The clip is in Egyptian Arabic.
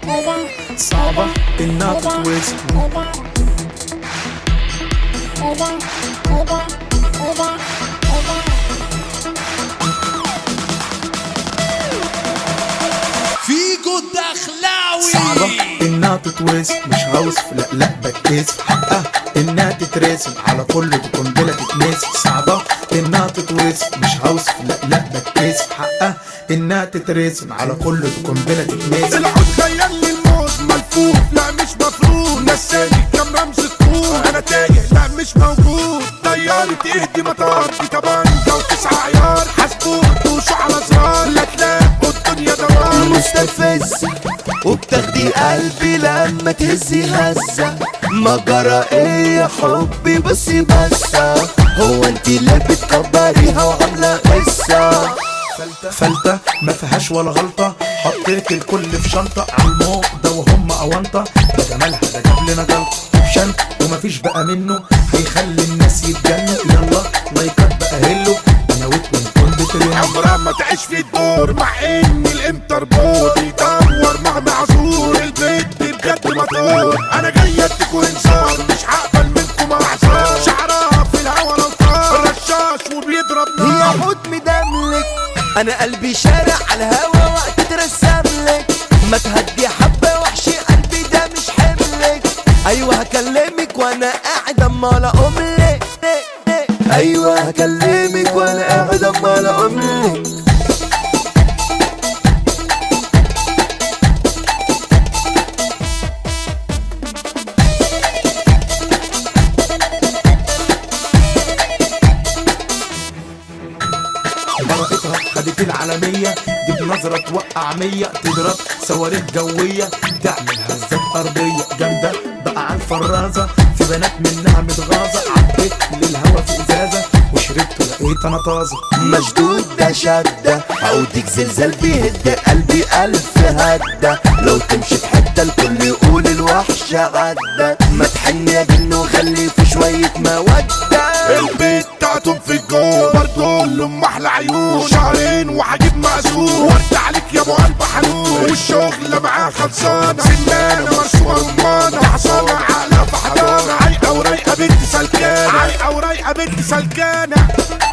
صعبة انها تتوزن فيجو الدخلاوي صعبة انها تتوزن مش هوصف لا لا بتكسف حقها انها تترسم على كل دي قنبلة تتمسك صعبة انها تتوزن مش هوصف لا لا بتكسف حقها انها تترسم على كل دي قنبلة تتمسك العود خيال لي الموت ملفوف لا مش مفروض نساني كم رمز الطول انا تايه لا مش موجود طيارة تهدي مطار في كبانجا وتسعة عيار حسبوت وشو على زرار لا تلاقوا الدنيا دوار مستفزة وبتاخدي قلبي لما تهزي هزة ما جرى ايه يا حبي بصي بسة هو انت اللي بتكبريها وعاملة قصة فلتة ما فيهاش ولا غلطة حطيت الكل في شنطة عالموق ده وهم أونطة ده جمالها ده جاب لنا جلطة اوبشن ومفيش بقى منه هيخلي الناس يتجنوا يلا لايكات بقى هلو انا ويت كنت بترن عمرها ما تعيش في الدور مع ان الانتربول بيدور مع معذور البيت دي بجد مطور انا جاي اديك انذار مش هقبل منكم اعذار شعرها في الهوا لو طار رشاش وبيضرب هي نار عود مدملك انا قلبي شارع على الهوا وقت ترسملك ما تهدي حبة وحشي قلبي ده مش حملك ايوه هكلمك وانا قاعد اما لا املك ايوه هكلمك وانا قاعد اما لا املك براءتها خدت العالمية دي بنظرة توقع مية تضرب صواريخ جوية تعمل هزات أرضية جامدة بقى على الفرازة في بنات منها متغاظة عديت للهوا في إزازة وشربت لقيت أنا طازة مشدود ده شدة عودك زلزال بيهد قلبي ألف هدة لو تمشي في حتة الكل يقول الوحش عدى ما تحن يا جن وخلي في شوية مودة البيت بتاعتهم في الجو برضه لهم احلى عيون شهرين وهجيب مأذون ورد عليك يا ابو قلب حنون والشغل معاه خلصانه سنانه مرسومه رمانه حصانه عقلها في حضانه عايقه ورايقه بنت سلكانه عايقه ورايقه بنت سلكانه